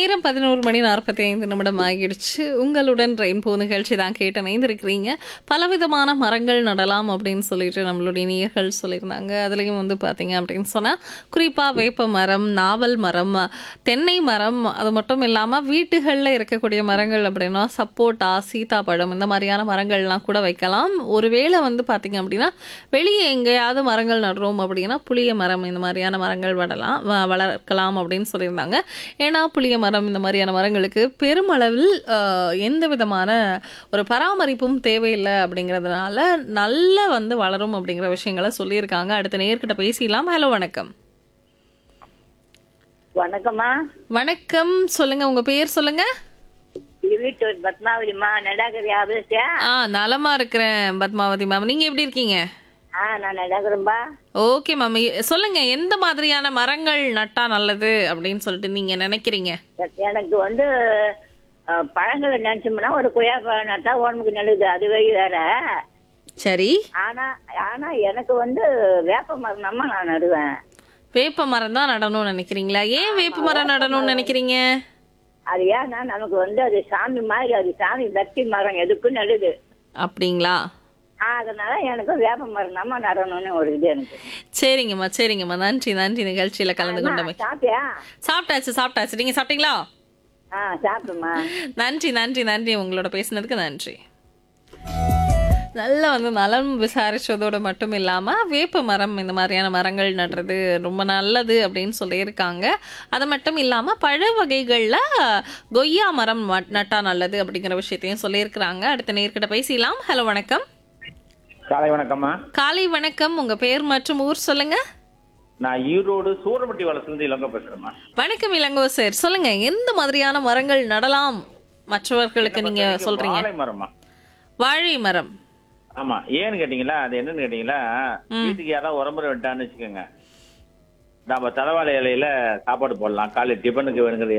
நேரம் பதினோரு மணி நாற்பத்தி ஐந்து நிமிடம் ஆகிடுச்சு உங்களுடன் ரெயின்போ நிகழ்ச்சி தான் கேட்டு இணைந்திருக்கிறீங்க பலவிதமான மரங்கள் நடலாம் அப்படின்னு சொல்லிட்டு நம்மளுடைய நேயர்கள் சொல்லியிருந்தாங்க அதுலேயும் வந்து பார்த்தீங்க அப்படின்னு சொன்னால் குறிப்பாக வேப்ப மரம் நாவல் மரம் தென்னை மரம் அது மட்டும் இல்லாமல் வீட்டுகளில் இருக்கக்கூடிய மரங்கள் அப்படின்னா சப்போட்டா சீதாப்பழம் இந்த மாதிரியான மரங்கள்லாம் கூட வைக்கலாம் ஒருவேளை வந்து பார்த்தீங்க அப்படின்னா வெளியே எங்கேயாவது மரங்கள் நடுறோம் அப்படின்னா புளிய மரம் இந்த மாதிரியான மரங்கள் வளரலாம் வ- வளர்க்கலாம் அப்படின்னு சொல்லியிருந்தாங்க ஏன்னா புளிய மரம் இந்த மாதிரியான மரங்களுக்கு பெருமளவில் ஆஹ், எந்த விதமான ஒரு பராமரிப்பும் தேவையில்லை அப்படிங்கிறதுனால நல்லா வந்து வளரும் அப்படிங்கிற விஷயங்களை சொல்லியிருக்காங்க அடுத்த நேர்கிட்ட பேசிடலாம் ஹலோ வணக்கம் வணக்கம்மா வணக்கம் சொல்லுங்க உங்க பேர் சொல்லுங்க வீட்டு பத்மாவதிம்மா நடாகரி ஆபீஸா ஆ நலமா இருக்கிறேன் பத்மாவதி மேம் நீங்க எப்படி இருக்கீங்க ஆ நான் நடாகரம்பா ஓகே மேம் சொல்லுங்க எந்த மாதிரியான மரங்கள் நட்டா நல்லது அப்படின்னு சொல்லிட்டு நீங்க நினைக்கிறீங்க எனக்கு வந்து அஹ், பழங்களை நினைச்சோம்னா ஒரு கொய்யா பழம் நட்டா உடம்புக்கு நல்லது அதுவே வேற சரி ஆனா ஆனா எனக்கு வந்து வேப்ப மரம் நம்ம நான் நடுவேன் வேப்ப மரம் தான் நடணும்னு நினைக்கிறீங்களா ஏன் வேப்ப மரம் நடணும்னு நினைக்கிறீங்க அது ஏன்னா நமக்கு வந்து அது சாமி மாதிரி அது சாமி பக்தி மரம் எதுக்கும் நல்லது அப்படிங்களா ஆ, அதனால எனக்கு வேப்ப மரம் நம்ம நடணும்னு ஒரு இது எனக்கு சரிங்கம்மா சரிங்கம்மா நன்றி நன்றி நிகழ்ச்சியில கலந்து கொண்டமை சாப்பிட்டியா சாப்பிட்டாச்சு சாப்பிட்டாச்சு நீங்க சாப்பிட்டீங்களா ஆ சாப்பிட்டுமா நன்றி நன்றி நன்றி உங்களோட பேசினதுக்கு நன்றி நல்லா வந்து நலம் விசாரிச்சதோடு மட்டும் இல்லாமல் வேப்ப மரம் இந்த மாதிரியான மரங்கள் நடுறது ரொம்ப நல்லது அப்படின்னு சொல்லியிருக்காங்க அது மட்டும் இல்லாமல் பழ வகைகளில் கொய்யா மரம் ம- நட்டா நல்லது அப்படிங்கிற விஷயத்தையும் சொல்லியிருக்கிறாங்க அடுத்த நேர்கிட்ட பேசிடலாம் ஹலோ வணக்கம் காலை வணக்கம்மா காலை வணக்கம் உங்கள் பேர் மற்றும் ஊர் சொல்லுங்க நான் ஈரோடு சூரப்பட்டி வளசுலேருந்து இலங்கை பேசுறேம்மா வணக்கம் இளங்கோ சார் சொல்லுங்க எந்த மாதிரியான மரங்கள் நடலாம் மற்றவர்களுக்கு நீங்க சொல்றீங்க வாழை மரமா வாழை மரம் ஆமா ஏன்னு கேட்டீங்களா அது என்னன்னு கேட்டீங்களா வீட்டுக்கு யாராவது உரம்புற விட்டான்னு வச்சுக்கோங்க நம்ம தலைவாழை இலையில சாப்பாடு போடலாம் காலை டிஃபனுக்கு வேணுங்கிறது